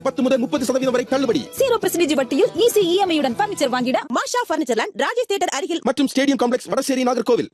பத்து முதல் முப்பது சதவீதம் வரை தள்ளுபடி ஜீரோ பர்சன்டேஜ் வட்டியில் ஈஸி இஎம்ஐயுடன் பர்னிச்சர் வாங்கிட Masha Furniture Land Rajesh theatre அருகில் மற்றும் stadium complex Vadasery Nagercoil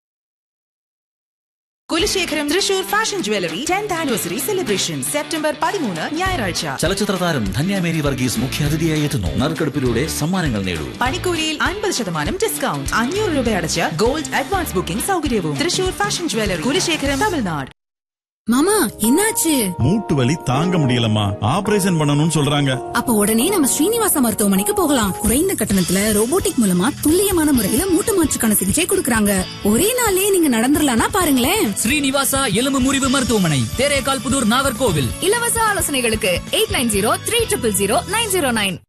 Kulasekharam Thrissur Fashion Jewellery tenth anniversary celebration September പതിമൂന്ന് ഞായറാഴ്ച ചലച്ചിത്ര താരം ധന്യ മേരി വർഗീസ് മുഖ്യാതിഥിയായി എത്തുന്നു നറുക്കെടുപ്പിലൂടെ സമ്മാനങ്ങൾ നേടൂ പണിക്കൂലിയിൽ അൻപത് ശതമാനം ഡിസ്കൗണ്ട് അഞ്ഞൂറ് രൂപ അടച്ച് ഗോൾഡ് അഡ്വാൻസ് ബുക്കിംഗ് സൗകര്യവും തൃശൂർ ഫാഷൻ ജ്വല്ലറി കുലശേഖരം തമിഴ്നാട് மாமா என்னாச்சு மூட்டு வலி தாங்க முடியலம்மா ஆபரேஷன் பண்ணணும்னு சொல்றாங்க அப்ப உடனே நம்ம ஸ்ரீனிவாச மருத்துவமனைக்கு போகலாம் குறைந்த கட்டணத்துல ரோபோட்டிக் மூலமா துல்லியமான முறையில மூட்டு மாற்றுக்கான சிகிச்சை கொடுக்கறாங்க ஒரே நாள்லயே நீங்க நடந்துடலாம்னா பாருங்களேன் ஸ்ரீனிவாசா எலும்பு முறிவு மருத்துவமனை தேரேகால் புதூர் நாகர்கோவில் இலவச ஆலோசனைகளுக்கு eight nine zero three triple zero nine zero nine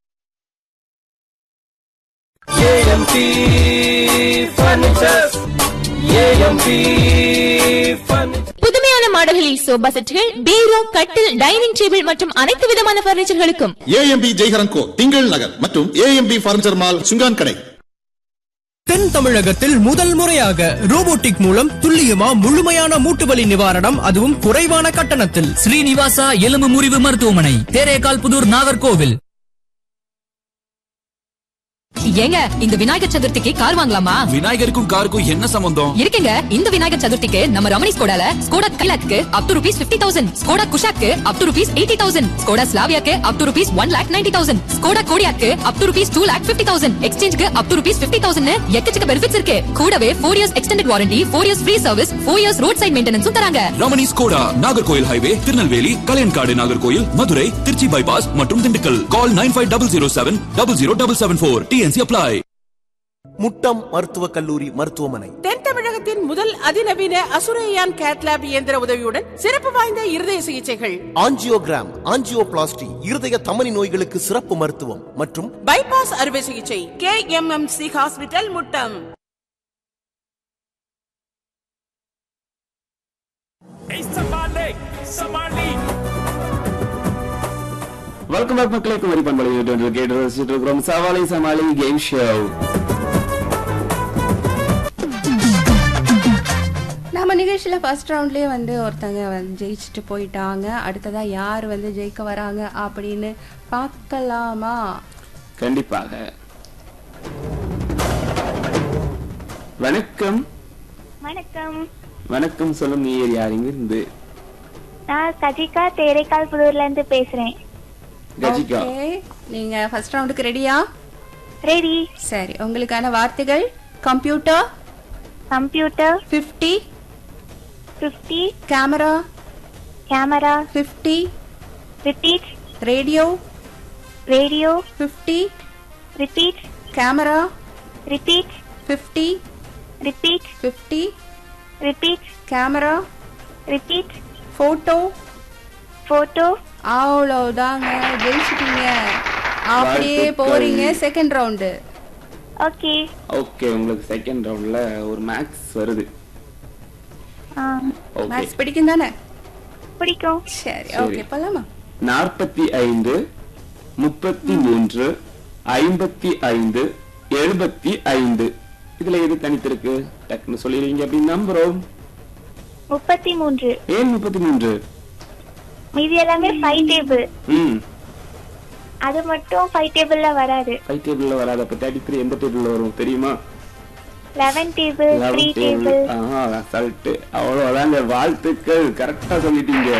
புதுமையான மாடல்களில் சோபா செட்டுகள் பீரோ கட்டில் டைனிங் டேபிள் மற்றும் அனைத்து விதமான பர்னிச்சர்களுக்கும் ஏஎம்பி ஜெய்ஹரன்கோ திங்கள் நகர் மற்றும் ஏஎம்பி பர்னிச்சர் மால் சுங்கான் கடை தென் தமிழகத்தில் முதல் முறையாக ரோபோட்டிக் மூலம் துல்லியமா முழுமையான மூட்டுவலி நிவாரணம் அதுவும் குறைவான கட்டணத்தில் ஸ்ரீனிவாசா எலும்பு முறிவு மருத்துவமனை தேரேகால் புதூர் நாகர்கோவில் ஏங்க இந்த விநாயகர் சதுர்த்திக்கு கார் வாங்கலாமா விநாயகருக்கும் காருக்கும் என்ன சம்பந்தம் இருக்குங்க இந்த விநாயகர் சதுர்த்திக்கு நம்ம ரமணி ஸ்கோடால ஸ்கோடா கைலாக்கு up to rupees fifty thousand Skoda குஷாக்கு up to rupees eighty thousand Skoda ஸ்லாவியாக்கு up to rupees one lakh ninety thousand Skoda கோடியாக்கு up to rupees two lakh fifty thousand எக்ஸ்சேஞ்சுக்கு up to rupees fifty thousand எக்கச்சக்க benefits இருக்கு கூடவே four years extended warranty four years free service four years roadside மெயின்டெனன்ஸும் தராங்க Ramani Skoda Nagercoil highway Tirunelveli Kalayankadu Nagercoil Madurai Trichy bypass மற்றும் Dindigul call nine five double zero seven double zero double seven four TNC apply Muttam மருத்துவக் கல்லூரி மருத்துவமனை தென் தமிழகத்தின் முதல் அதிநவீன அசுரையான் கேட்லாப் இயந்திர உதவியுடன் சிறப்பு வாய்ந்த இருதய சிகிச்சைகள் ஆஞ்சியோகிராம் ஆஞ்சியோபிளாஸ்டி இருதய தமனி நோய்களுக்கு சிறப்பு மருத்துவம் மற்றும் பைபாஸ் அறுவை சிகிச்சை K M M C hospital Muttam welcome back மக்களை குமரி பண்பலை கேட்டு ரசிச்சுட்டு இருக்கிறோம் சவாலை சமாளி கேம் ஷோ நம்ம நிகழ்ச்சியில் ஃபர்ஸ்ட் ரவுண்ட்லேயே வந்து ஒருத்தங்க வந்து ஜெயிச்சுட்டு போயிட்டாங்க அடுத்ததா யார் வந்து ஜெயிக்க வராங்க அப்படின்னு பார்க்கலாமா கண்டிப்பாக வணக்கம் வணக்கம் வணக்கம் சொல்லும் நீர் யாருங்க இருந்து நான் கஜிகா தேரைக்கால் புதூர்ல இருந்து பேசுறேன் கஜிகா ஓகே நீங்க ஃபர்ஸ்ட் ரவுண்டுக்கு ரெடியா ரெடி சரி உங்களுக்கான வார்த்தைகள் computer computer fifty fifty camera camera fifty repeat radio radio fifty repeat camera repeat fifty repeat fifty repeat camera repeat photo photo அவ்வளவுதாங்க ஜெயிச்சிட்டீங்க அப்படியே வாழ்த்துக்கள். போறீங்க செகண்ட் ரவுண்டு ஓகே ஓகே உங்களுக்கு செகண்ட் ரவுண்ட்ல ஒரு மேக்ஸ் வருது ஓகே மேக்ஸ் பிடிக்கும் தானே பிடிக்கும் சரி சரி. ஓகே போலாமா நாற்பத்தி ஐந்து முப்பத்தி மூன்று ஐம்பத்தி ஐந்து எழுபத்தி ஐந்து இதுல எது தனித்திருக்கு டக்குன்னு சொல்லிடுவீங்க அப்படின்னு நம்புறோம் முப்பத்தி மூன்று ஏன் முப்பத்தி மூன்று மீதி எல்லாமே ஃபைவ் டேபிள் ம் அது மட்டும் ஃபைவ் டேபிள்ல வராது ஃபைவ் டேபிள்ல வராது அப்ப தேர்ட்டி த்ரீ எந்த டேபிள்ல வரும் தெரியுமா eleven table three eleven table table ஆஹா அசால்ட்டு அவ்வளவுதாங்க வாழ்த்துக்கள் கரெக்டா சொல்லிட்டீங்க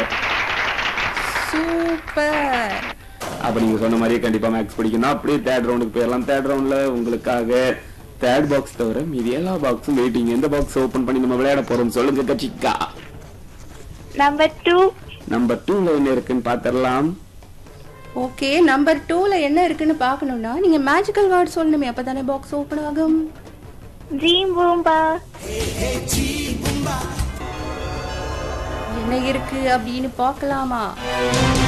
சூப்பர் அப்ப நீங்க சொன்ன மாதிரியே கண்டிப்பா மேக்ஸ் பிடிக்கும் அப்படியே தேர்ட் ரவுண்டுக்கு போயிடலாம் தேர்ட் ரவுண்ட்ல உங்களுக்காக தேர்ட் பாக்ஸ் தவிர மீதி எல்லா பாக்ஸும் வெயிட்டிங் எந்த பாக்ஸ் ஓபன் பண்ணி நம்ம விளையாட போறோம் சொல்லுங்க கட்சிக்கா நம்பர் டூ நம்பர் டூல என்ன இருக்குன்னு பாத்திரலாம் ஓகே நம்பர் டூல என்ன இருக்குன்னு பார்க்கணும்னா நீங்க மேஜிக்கல் வேர்ட் சொல்லணுமே அப்பதானே பாக்ஸ் ஓபன் ஆகும் ட்ரீம் பூம்பா என்ன இருக்கு அப்படின்னு பார்க்கலாமா